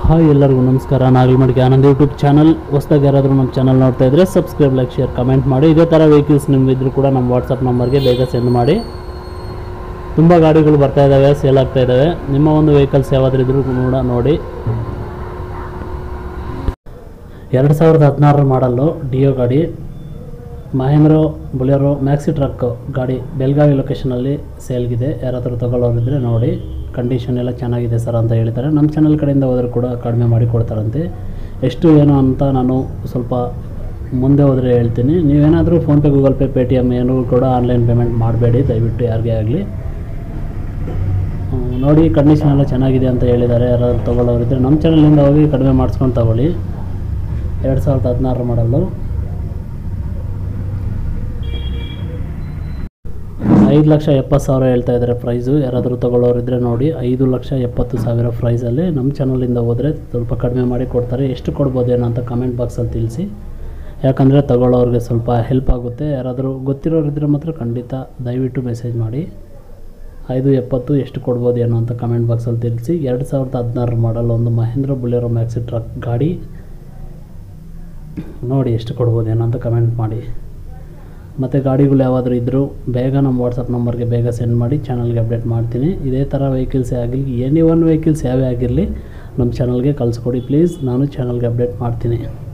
hi ಎಲ್ಲರಿಗೂ ನಮಸ್ಕಾರ ನಾಗಲ್ಮಡಿಗೆ Anand YouTube channel ಹೊಸ್ದಾಗಿ ಯಾರಾದರೂ ನಮ್ಮ ಚಾನಲ್ ನೋಡ್ತಾ ಇದ್ದರೆ ಸಬ್ಸ್ಕ್ರೈಬ್ ಲೈಕ್ ಶೇರ್ ಕಮೆಂಟ್ ಮಾಡಿ ಇದೇ ಥರ ವೆಹಿಕಲ್ಸ್ ನಿಮ್ಗಿದ್ರು ಕೂಡ ನಮ್ಮ ವಾಟ್ಸಪ್ ನಂಬರ್ಗೆ ಬೇಗ ಸೆಂಡ್ ಮಾಡಿ ತುಂಬ ಗಾಡಿಗಳು ಬರ್ತಾ ಇದ್ದಾವೆ ಸೇಲ್ ಆಗ್ತಾ ಇದ್ದಾವೆ ನಿಮ್ಮ ಒಂದು ವೆಹಿಕಲ್ಸ್ ಯಾವ್ದಾದ್ರು ಇದ್ರೂ ಕೂಡ ನೋಡಿ ಎರಡು ಸಾವಿರದ ಹದಿನಾರರ ಮಾಡಲ್ಲು ಡಿಯೋ ಗಾಡಿ ಮಹೇಂದ್ರೋ ಬುಲೆರೋ ಮ್ಯಾಕ್ಸಿ ಟ್ರಕ್ ಗಾಡಿ ಬೆಳಗಾವಿ ಲೊಕೇಶನಲ್ಲಿ ಸೇಲ್ಗಿದೆ ಯಾರಾದರೂ ತಗೊಳ್ಳೋರಿದ್ದರೆ ನೋಡಿ ಕಂಡೀಷನ್ ಎಲ್ಲ ಚೆನ್ನಾಗಿದೆ ಸರ್ ಅಂತ ಹೇಳ್ತಾರೆ ನಮ್ಮ ಚಾನಲ್ ಕಡೆಯಿಂದ ಹೋದರೂ ಕೂಡ ಕಡಿಮೆ ಮಾಡಿ ಕೊಡ್ತಾರಂತೆ ಎಷ್ಟು ಏನು ಅಂತ ನಾನು ಸ್ವಲ್ಪ ಮುಂದೆ ಹೋದರೆ ಹೇಳ್ತೀನಿ ನೀವೇನಾದರೂ PhonePe Google Pay Paytm ಏನೂ ಕೂಡ ಆನ್ಲೈನ್ ಪೇಮೆಂಟ್ ಮಾಡಬೇಡಿ ದಯವಿಟ್ಟು ಯಾರಿಗೇ ಆಗಲಿ ನೋಡಿ ಕಂಡೀಷನ್ ಎಲ್ಲ ಚೆನ್ನಾಗಿದೆ ಅಂತ ಹೇಳಿದ್ದಾರೆ ಯಾರಾದ್ರು ತೊಗೊಳ್ಳೋರಿದ್ದರೆ ನಮ್ಮ ಚಾನಲಿಂದ ಹೋಗಿ ಕಡಿಮೆ ಮಾಡಿಸ್ಕೊಂಡು ತಗೊಳ್ಳಿ ಎರಡು ಸಾವಿರದ ಹದಿನಾರರ ಮಾಡಲ್ಲು ಐದು ಲಕ್ಷ ಎಪ್ಪತ್ತು ಸಾವಿರ ಹೇಳ್ತಾ ಇದ್ದಾರೆ ಪ್ರೈಸು ಯಾರಾದರೂ ತೊಗೊಳ್ಳೋರಿದ್ದರೆ ನೋಡಿ ಐದು ಲಕ್ಷ ಎಪ್ಪತ್ತು ಸಾವಿರ ಪ್ರೈಸಲ್ಲಿ ನಮ್ಮ ಚಾನಲಿಂದ ಹೋದರೆ ಸ್ವಲ್ಪ ಕಡಿಮೆ ಮಾಡಿ ಕೊಡ್ತಾರೆ ಎಷ್ಟು ಕೊಡ್ಬೋದೇನೋ ಅಂತ ಕಮೆಂಟ್ ಬಾಕ್ಸಲ್ಲಿ ತಿಳಿಸಿ ಯಾಕಂದರೆ ತಗೊಳ್ಳೋರಿಗೆ ಸ್ವಲ್ಪ ಹೆಲ್ಪ್ ಆಗುತ್ತೆ ಯಾರಾದರೂ ಗೊತ್ತಿರೋರಿದ್ದರೆ ಮಾತ್ರ ಖಂಡಿತ ದಯವಿಟ್ಟು ಮೆಸೇಜ್ ಮಾಡಿ ಐದು ಎಪ್ಪತ್ತು ಎಷ್ಟು ಕೊಡ್ಬೋದು ಏನೋ ಅಂತ ಕಮೆಂಟ್ ಬಾಕ್ಸಲ್ಲಿ ತಿಳಿಸಿ ಎರಡು ಸಾವಿರದ ಹದಿನಾರರ ಮಾಡಲ್ ಒಂದು ಮಹೇಂದ್ರ ಬುಲೆರೋ ಮ್ಯಾಕ್ಸಿ ಟ್ರಕ್ ಗಾಡಿ ನೋಡಿ ಎಷ್ಟು ಕೊಡ್ಬೋದೇನೋ ಅಂತ ಕಮೆಂಟ್ ಮಾಡಿ ಮತ್ತು ಗಾಡಿಗಳು ಯಾವಾದರೂ ಇದ್ದರೂ ಬೇಗ ನಮ್ಮ ವಾಟ್ಸಪ್ ನಂಬರ್ಗೆ ಬೇಗ ಸೆಂಡ್ ಮಾಡಿ ಚಾನಲ್ಗೆ ಅಪ್ಡೇಟ್ ಮಾಡ್ತೀನಿ ಇದೇ ಥರ ವೆಹಿಕಲ್ಸೇ ಆಗಿರಲಿ ಎನಿ ಒನ್ ವೆಹಿಕಲ್ಸ್ ಯಾವೇ ಆಗಿರಲಿ ನಮ್ಮ ಚಾನಲ್ಗೆ ಕಳಿಸ್ಕೊಡಿ ಪ್ಲೀಸ್ ನಾನು ಚಾನಲ್ಗೆ ಅಪ್ಡೇಟ್ ಮಾಡ್ತೀನಿ